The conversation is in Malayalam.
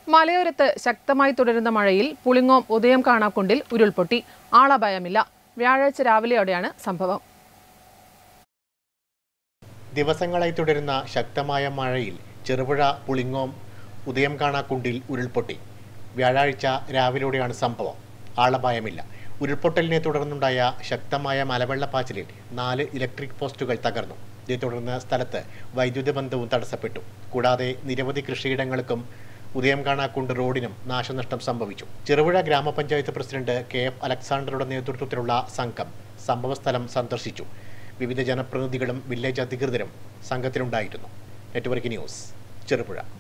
മലയോരത്ത് ശക്തമായി തുടരുന്ന മഴയിൽ പുളിങ്ങോം ഉദയം കാണാക്കുണ്ടിൽ ഉരുൾപൊട്ടി ആളപായമില്ല വ്യാഴാഴ്ച രാവിലെയോടെയാണ് സംഭവം ദിവസങ്ങളായി തുടരുന്ന ശക്തമായ മഴയിൽ ചെറുപുഴ പുളിങ്ങോം ഉദയം കാണാക്കുണ്ടിൽ ഉരുൾപൊട്ടി വ്യാഴാഴ്ച രാവിലെയോടെയാണ് സംഭവം ആളപായമില്ല ഉരുൾപൊട്ടലിനെ തുടർന്നുണ്ടായ ശക്തമായ മലവെള്ളപ്പാച്ചിലിൽ നാല് ഇലക്ട്രിക് പോസ്റ്റുകൾ തകർന്നു ഇതേ തുടർന്ന് സ്ഥലത്ത് വൈദ്യുത ബന്ധവും തടസ്സപ്പെട്ടു കൂടാതെ നിരവധി കൃഷിയിടങ്ങൾക്കും ഉദയം കാണാക്കുണ്ട് റോഡിനും നാശനഷ്ടം സംഭവിച്ചു ചെറുപുഴ ഗ്രാമപഞ്ചായത്ത് പ്രസിഡന്റ് കെ എഫ് അലക്സാണ്ടറുടെ നേതൃത്വത്തിലുള്ള സംഘം സംഭവസ്ഥലം സന്ദർശിച്ചു വിവിധ ജനപ്രതിനിധികളും വില്ലേജ് അധികൃതരും സംഘത്തിലുണ്ടായിരുന്നു നെറ്റ്വർക്ക് ന്യൂസ് ചെറുപുഴ